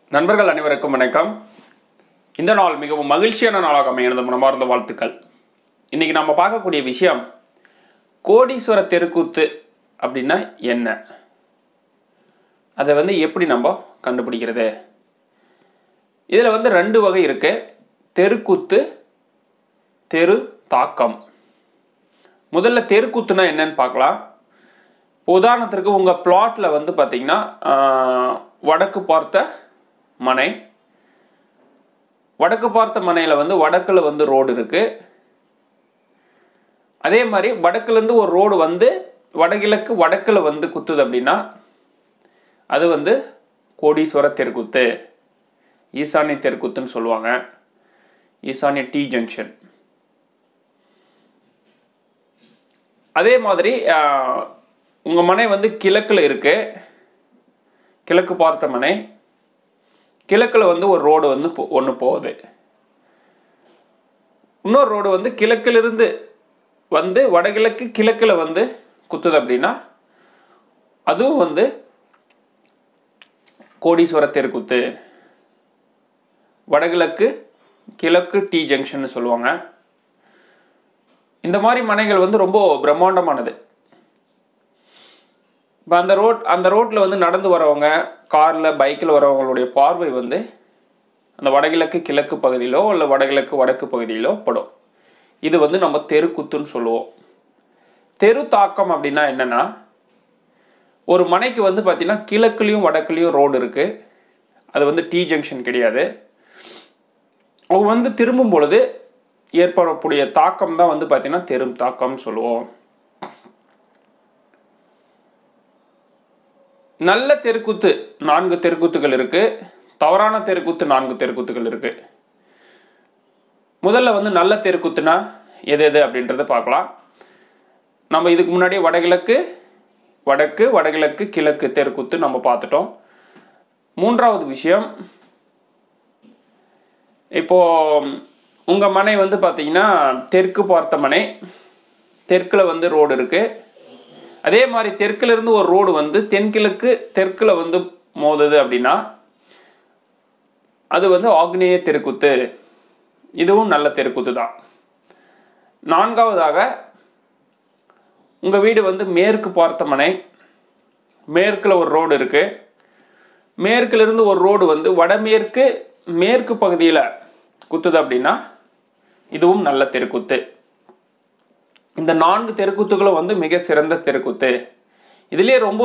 நண்பர்கள் அனைவருக்கும் வணக்கம் இந்த நாள் மிகவும் மகிழ்ச்சியான நாளாக அமைய எனது மனமார்ந்த வாழ்த்துக்கள் இன்னைக்கு நம்ம பார்க்கக்கூடிய விஷயம் கோடீஸ்வர தெருக்கூத்து அப்படின்னா என்ன அதை வந்து எப்படி நம்ம கண்டுபிடிக்கிறது இதில் வந்து ரெண்டு வகை இருக்கு தெருக்கூத்து தெரு தாக்கம் முதல்ல தெருக்கூத்துனா என்னன்னு பார்க்கலாம் உதாரணத்திற்கு உங்கள் பிளாட்டில் வந்து பார்த்தீங்கன்னா ஆஹ், வடக்கு பார்த்த மனை வடக்கு பார்த்த மனையில் வந்து வடக்கில் வந்து ரோடு இருக்கு அதே மாதிரி வடக்குலேருந்து ஒரு ரோடு வந்து வடகிழக்கு வடக்கில் வந்து குத்துது அப்படின்னா அது வந்து கோடீஸ்வர தெருக்குத்து ஈசானிய தெருக்குத்துன்னு சொல்லுவாங்க ஈசானிய டி ஜங்ஷன் அதே மாதிரி ஆஹ், உங்க மனை வந்து கிழக்குல இருக்கு கிழக்கு பார்த்த மனை கிழக்குல வந்து ஒரு ரோடு வந்து ஒன்று போகுது இன்னொரு ரோடு வந்து கிழக்கிலிருந்து வந்து வடகிழக்கு கிழக்குல வந்து குத்துது அப்படின்னா அதுவும் வந்து கோடீஸ்வர தெருக்குத்து வடகிழக்கு கிழக்கு டி ஜங்ஷன் சொல்லுவாங்க இந்த மாதிரி மனைகள் வந்து ரொம்ப பிரம்மாண்டமானது இப்போ அந்த ரோட் அந்த ரோட்டில் வந்து நடந்து வரவங்க காரில் பைக்கில் வரவங்களுடைய பார்வை வந்து அந்த வடகிழக்கு கிழக்கு பகுதியிலோ இல்லை வடகிழக்கு வடக்கு பகுதியிலோ படும் இது வந்து நம்ம தெருக்குத்துன்னு சொல்லுவோம் தெரு தாக்கம் அப்படின்னா என்னன்னா ஒரு மனைக்கு வந்து பார்த்தீங்கன்னா கிழக்குலேயும் வடக்குலேயும் ரோடு இருக்குது அது வந்து டி ஜங்ஷன் கிடையாது அவங்க வந்து திரும்பும் பொழுது ஏற்படக்கூடிய தாக்கம் தான் வந்து பார்த்தீங்கன்னா தெரும் தாக்கம்னு சொல்லுவோம் நல்ல தெருக்கூத்து நான்கு தெருக்கூத்துகள் இருக்கு தவறான தெருக்கூத்து நான்கு தெருக்கூத்துகள் இருக்கு முதல்ல வந்து நல்ல தெருக்கூத்துனா எது எது அப்படின்றத பார்க்கலாம் நம்ம இதுக்கு முன்னாடி வடகிழக்கு வடக்கு வடகிழக்கு கிழக்கு தெருக்கூத்து நம்ம பார்த்துட்டோம் மூன்றாவது விஷயம் இப்போ உங்க மனை வந்து பார்த்தீங்கன்னா தெற்கு பார்த்த மனை தெற்குல வந்து ரோடு இருக்கு அதே மாதிரி தெற்குல இருந்து ஒரு ரோடு வந்து தென்கிழக்கு தெற்குல வந்து மோதுது அப்படின்னா அது வந்து ஆக்னேய தெருக்குத்து இதுவும் நல்ல தெருக்குத்து தான் நான்காவதாக உங்க வீடு வந்து மேற்கு பார்த்த மனை மேற்குல ஒரு ரோடு இருக்கு மேற்குல இருந்து ஒரு ரோடு வந்து வடமேற்கு மேற்கு பகுதியில் குத்துது அப்படின்னா இதுவும் நல்ல தெருக்குத்து இந்த நான்கு தெருக்கூத்துகளும் வந்து மிக சிறந்த தெருக்கூத்து இதுலயே ரொம்ப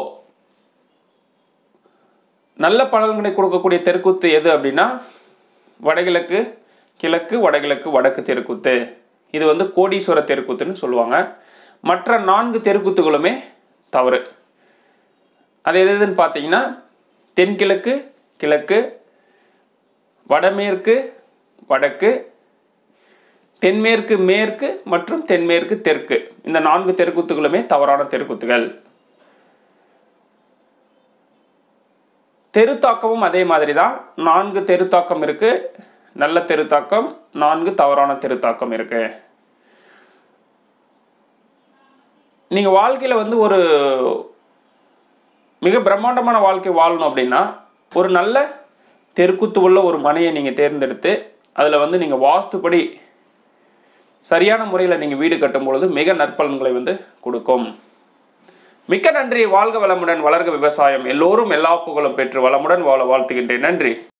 நல்ல பலன்களை கொடுக்கக்கூடிய தெருக்கூத்து எது அப்படின்னா வடகிழக்கு கிழக்கு வடகிழக்கு வடக்கு தெருக்கூத்து இது வந்து கோடீஸ்வர தெருக்கூத்துன்னு சொல்லுவாங்க மற்ற நான்கு தெருக்கூத்துகளுமே தவறு அது எது எதுன்னு பார்த்தீங்கன்னா தென்கிழக்கு கிழக்கு வடமேற்கு வடக்கு தென்மேற்கு மேற்கு மற்றும் தென்மேற்கு தெற்கு இந்த நான்கு தெருக்கூத்துகளுமே தவறான தெருக்கூத்துகள் தெருத்தாக்கமும் அதே மாதிரி தான் நான்கு தெருத்தாக்கம் இருக்கு நல்ல தெருத்தாக்கம் நான்கு தவறான தெருத்தாக்கம் இருக்கு நீங்க வாழ்க்கையில வந்து ஒரு மிக பிரம்மாண்டமான வாழ்க்கை வாழணும் அப்படின்னா ஒரு நல்ல தெருக்குத்து உள்ள ஒரு மனையை நீங்க தேர்ந்தெடுத்து அதுல வந்து நீங்க வாஸ்துப்படி சரியான முறையில் நீங்கள் வீடு கட்டும் பொழுது மிக நற்பலன்களை வந்து கொடுக்கும் மிக்க நன்றி வாழ்க வளமுடன் வளர்க விவசாயம் எல்லோரும் எல்லா புகழும் பெற்று வளமுடன் வாழ வாழ்த்துகின்றேன் நன்றி